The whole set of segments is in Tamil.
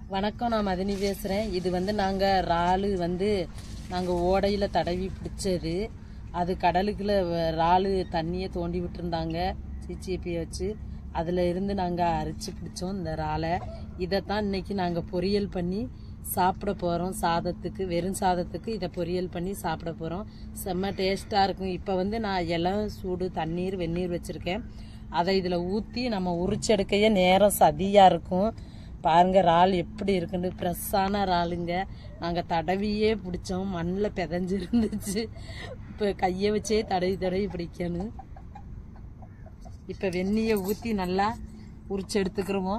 வணக்கம் நான் மதினி பேசுகிறேன் இது வந்து நாங்கள் இறாலு வந்து நாங்கள் ஓடையில் தடவி பிடிச்சது அது கடலுக்குள்ள வ- இறாலு தண்ணியை தோண்டி விட்டுருந்தாங்க சிசிபியை வச்சு அதில் இருந்து நாங்கள் அரிச்சு பிடிச்சோம் இந்த இறாலை இதைத்தான் இன்னைக்கு நாங்கள் பொரியல் பண்ணி சாப்பிட போகிறோம் சாதத்துக்கு வெறும் சாதத்துக்கு இதை பொரியல் பண்ணி சாப்பிட போகிறோம் செம்ம டேஸ்ட்டாக இருக்கும் இப்போ வந்து நான் இளம் சூடு தண்ணீர் வெந்நீர் வச்சுருக்கேன் அதை இதில் ஊற்றி நம்ம உரிச்செடுக்கையே நேரம் சதியாக இருக்கும் பாருங்க இறால் எப்படி இருக்குன்னு ஃப்ரெஷ்ஷான இறாலுங்க நாங்கள் தடவியே பிடிச்சோம் மண்ணில் பிதஞ்சு இருந்துச்சு இப்போ கையை வச்சே தடவி தடவி பிடிக்கணும் இப்போ வெந்நியை ஊற்றி நல்லா உரிச்சு எடுத்துக்கிறோம்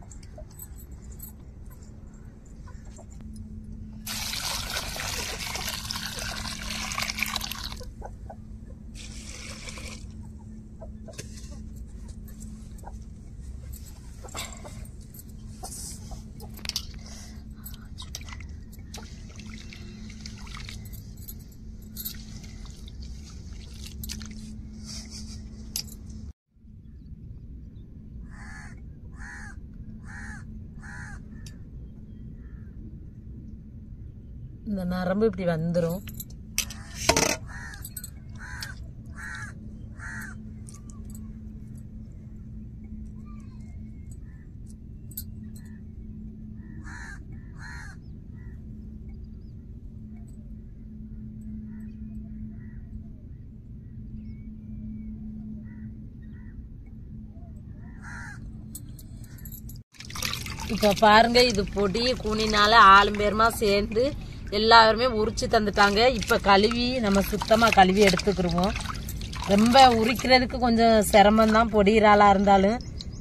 இந்த நரம்பு இப்படி வந்துடும் இப்போ பாருங்க இது பொடி கூனினால ஆளும் பேருமா சேர்ந்து எல்லாருமே உரிச்சு தந்துட்டாங்க இப்போ கழுவி நம்ம சுத்தமாக கழுவி எடுத்துக்கிருவோம் ரொம்ப உரிக்கிறதுக்கு கொஞ்சம் சிரமம் தான் பொடி இறாலாக இருந்தாலும்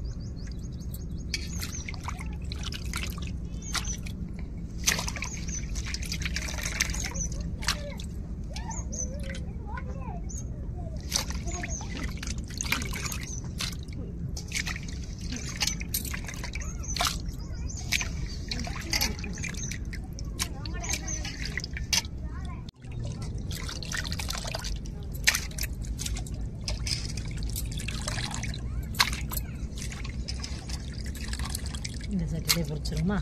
இந்த சட்டிலே பொரிச்சிருமா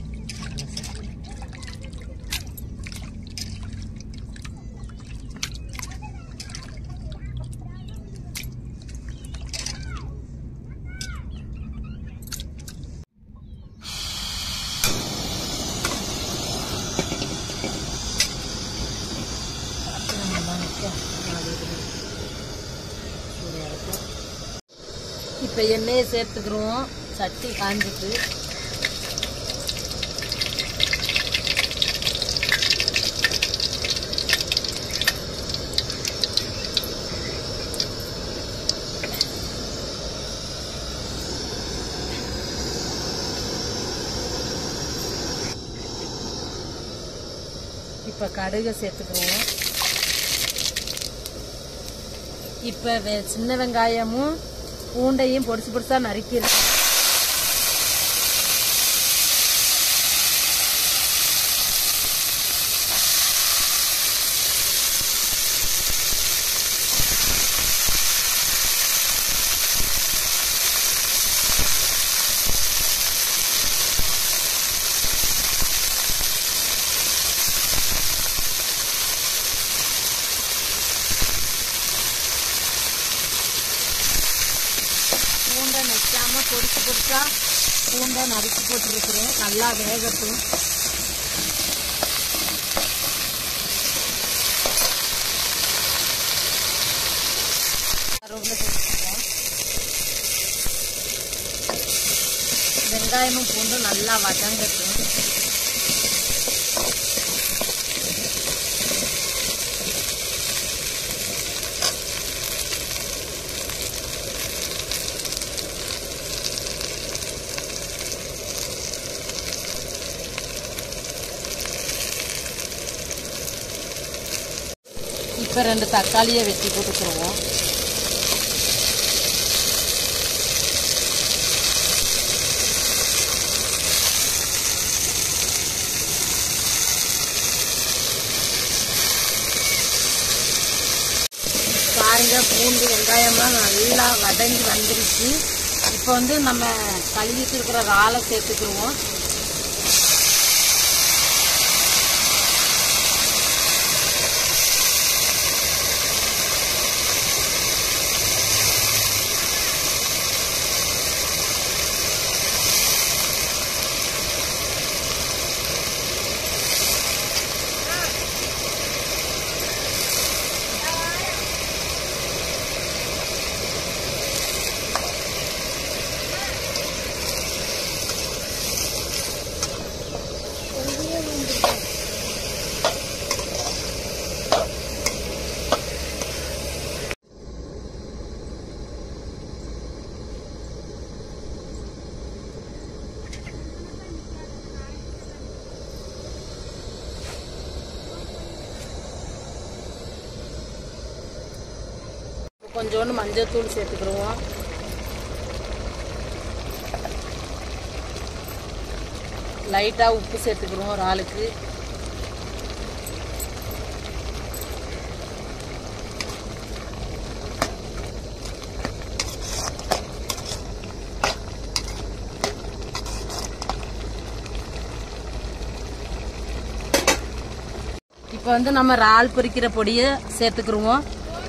இப்போ எண்ணெயை சேர்த்துக்கிறோம் சட்டி காஞ்சிட்டு இப்போ கடுகை சேர்த்துக்கிறோம் இப்போ வெ- சின்ன வெங்காயமும் பூண்டையும் பொடிசு பொடிசா நறுக்கிறோம் பூண்டை நெச்சாம பொடிச்சு பொடிச்சா பூண்டை நறுக்கி போட்டுருக்குறேன் நல்லா வேகட்டும் கருவேப்பிலை சேர்த்துக்கலாம். வெங்காயமும் பூண்டும் நல்லா வதங்கட்டும் இப்போ ரெண்டு தக்காளியை வெட்டி போட்டுக்கிடுவோம் பாருங்க பூண்டு வெங்காயம்லாம் நல்லா வதங்கி வந்துருச்சு இப்போ வந்து நம்ம கழுவிட்டு இருக்கிற இறாலை சேர்த்துக்கிடுவோம் கொஞ்சோண்டு மஞ்சள் சேர்த்துக்கிடுவோம் லைட்டாக உப்பு சேர்த்துக்கிடுவோம் ஒரு ஆளுக்கு இப்போ வந்து நம்ம இறால் பொரிக்கிற பொடியை சேர்த்துக்கிருவோம்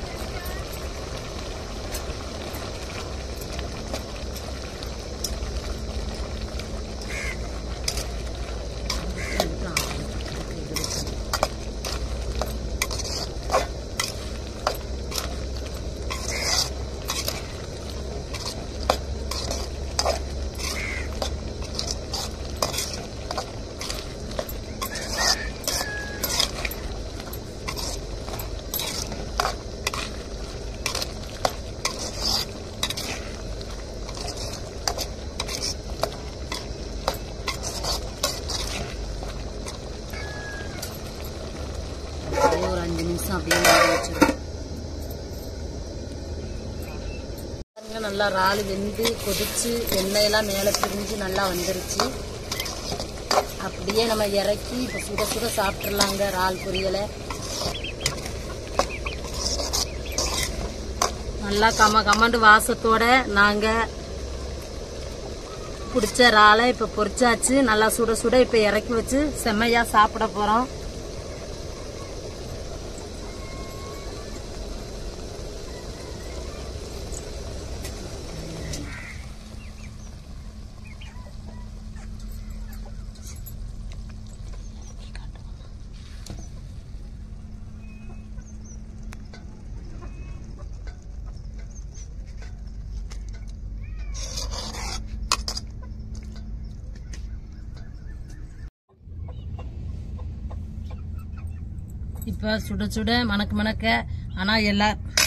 அப்படியே ஒரு அஞ்சு நிமிஷம் அப்படியே வேக வச்சிருவோம் பாருங்க, நல்லா இறால் வெந்து கொதிச்சு எண்ணெயெல்லாம் மேலே பிரிஞ்சு நல்லா வந்துருச்சு அப்படியே நம்ம இறக்கி இப்போ சுட சுட சாப்பிட்றலாங்க இறால் பொரியலை நல்லா கம கமண்டு வாசத்தோட நாங்கள் பிடிச்ச இறாலை இப்போ பொரிச்சாச்சு நல்லா சுட சுட இப்போ இறக்கி வச்சு செம்மையாக சாப்பிட போகிறோம் இப்போ சுட சுட மணக்க மணக்க ஆனால் எல்லா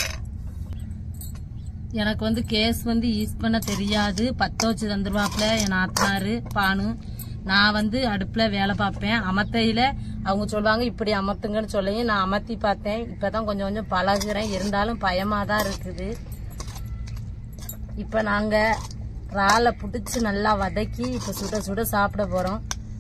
எனக்கு வந்து கேஸ் வந்து யூஸ் பண்ண தெரியாது பற்ற வச்சு தந்துருவாப்புல என் ஆத்தினாரு பானு நான் வந்து அடுப்பில் வேலை பார்ப்பேன் அமத்தையில் அவங்க சொல்லுவாங்க இப்படி அமர்த்துங்கன்னு சொல்லி நான் அமர்த்தி பார்த்தேன் இப்போ தான் கொஞ்சம் கொஞ்சம் பழகுறேன் இருந்தாலும் பயமாக தான் இருக்குது இப்போ நாங்கள் இறாலை பிடிச்சி நல்லா வதக்கி இப்போ சுட சுட சாப்பிட போகிறோம்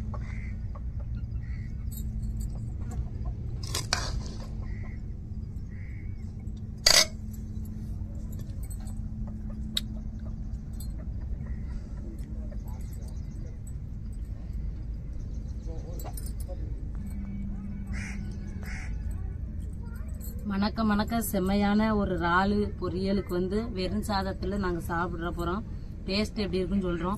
மணக்க மணக்க செம்மையான ஒரு இறாலு பொரியலுக்கு வந்து வெறும் சாதத்தில் நாங்கள் சாப்பிட்ற போகிறோம் டேஸ்ட் எப்படி இருக்குன்னு சொல்கிறோம்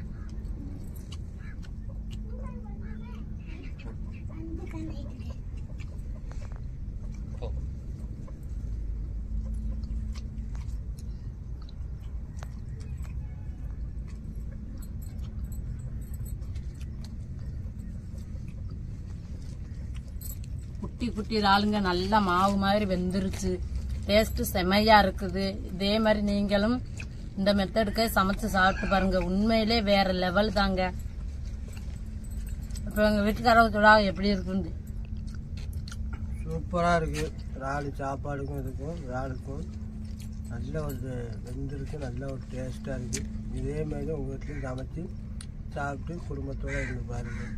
குட்டி குட்டி இறாலுங்க நல்லா மாவு மாதிரி வெந்துருச்சு டேஸ்ட் செமையா இருக்குது இதே மாதிரி நீங்களும் இந்த மெத்தடுக்கு சமைச்சு சாப்பிட்டு பாருங்க உண்மையிலே வேற லெவல் தாங்க இப்போ எங்க வீட்டுக்காரங்க சொல்லுவாங்க எப்படி இருக்குது சூப்பராக இருக்குது இறால் சாப்பாடுக்கும் இதுக்கும் இறாலுக்கும் நல்ல ஒரு வெந்திருக்கு நல்ல ஒரு டேஸ்ட்டாக இருக்குது இதே மாதிரி உங்கள் வீட்லையும் சமைச்சு சாப்பிட்டு குடும்பத்தோடு இருந்து பாருங்கள்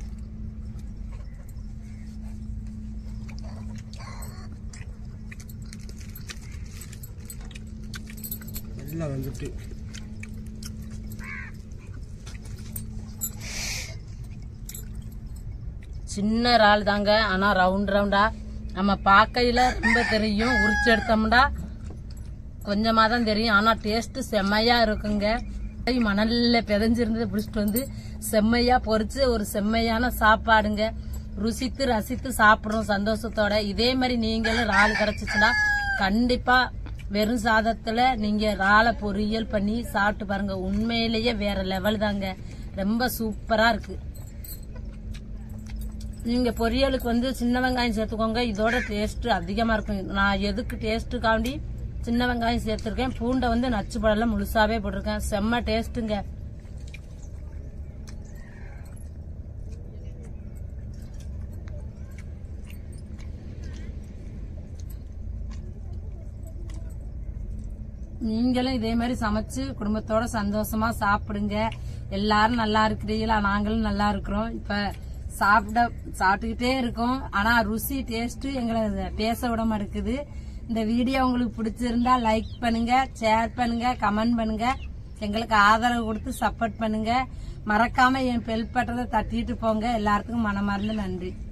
எல்லாம் வந்துட்டு சின்ன இறால் தாங்க ஆனா ரவுண்ட் ரவுண்டா நம்ம பார்க்கையில ரொம்ப தெரியும் உரிச்சு எடுத்தோம்னா கொஞ்சமா தான் தெரியும் ஆனா டேஸ்ட் செம்மையா இருக்குங்க மணல்ல பிதஞ்சிருந்ததை பிடிச்சிட்டு வந்து செம்மையா பொரிச்சு ஒரு செம்மையான சாப்பாடுங்க ருசித்து ரசித்து சாப்பிடுறோம் சந்தோஷத்தோட இதே மாதிரி நீங்களும் இறால் கிடைச்சிச்சுன்னா கண்டிப்பா வெறும் சாதத்துல நீங்க இறாலை பொரியல் பண்ணி சாப்பிட்டு பாருங்க உண்மையிலேயே வேற லெவல் தாங்க ரொம்ப சூப்பரா இருக்கு நீங்க பொரியலுக்கு வந்து சின்ன வெங்காயம் சேர்த்துக்கோங்க இதோட டேஸ்ட் அதிகமா இருக்கும் நான் எதுக்கு டேஸ்ட்டுக்காண்டி சின்ன வெங்காயம் சேர்த்திருக்கேன் பூண்டை வந்து நச்சு பழல முழுசாவே போட்டிருக்கேன் செம்ம டேஸ்ட்டுங்க நீங்களும் இதே மாதிரி சமைச்சு குடும்பத்தோட சந்தோஷமா சாப்பிடுங்க எல்லாரும் நல்லா இருக்கிறீங்களா நாங்களும் நல்லா இருக்கிறோம் இப்ப சாப்பிட சாப்பிட்டுக்கிட்டே இருக்கோம் ஆனா ருசி டேஸ்ட் எங்களை பேச விட மாட்டேங்குது இந்த வீடியோ உங்களுக்கு பிடிச்சிருந்தா லைக் பண்ணுங்க ஷேர் பண்ணுங்க கமெண்ட் பண்ணுங்க எங்களுக்கு ஆதரவு கொடுத்து சப்போர்ட் பண்ணுங்க மறக்காம என் பெல் பட்டதை தட்டிட்டு போங்க எல்லாத்துக்கும் மனமார்ந்த நன்றி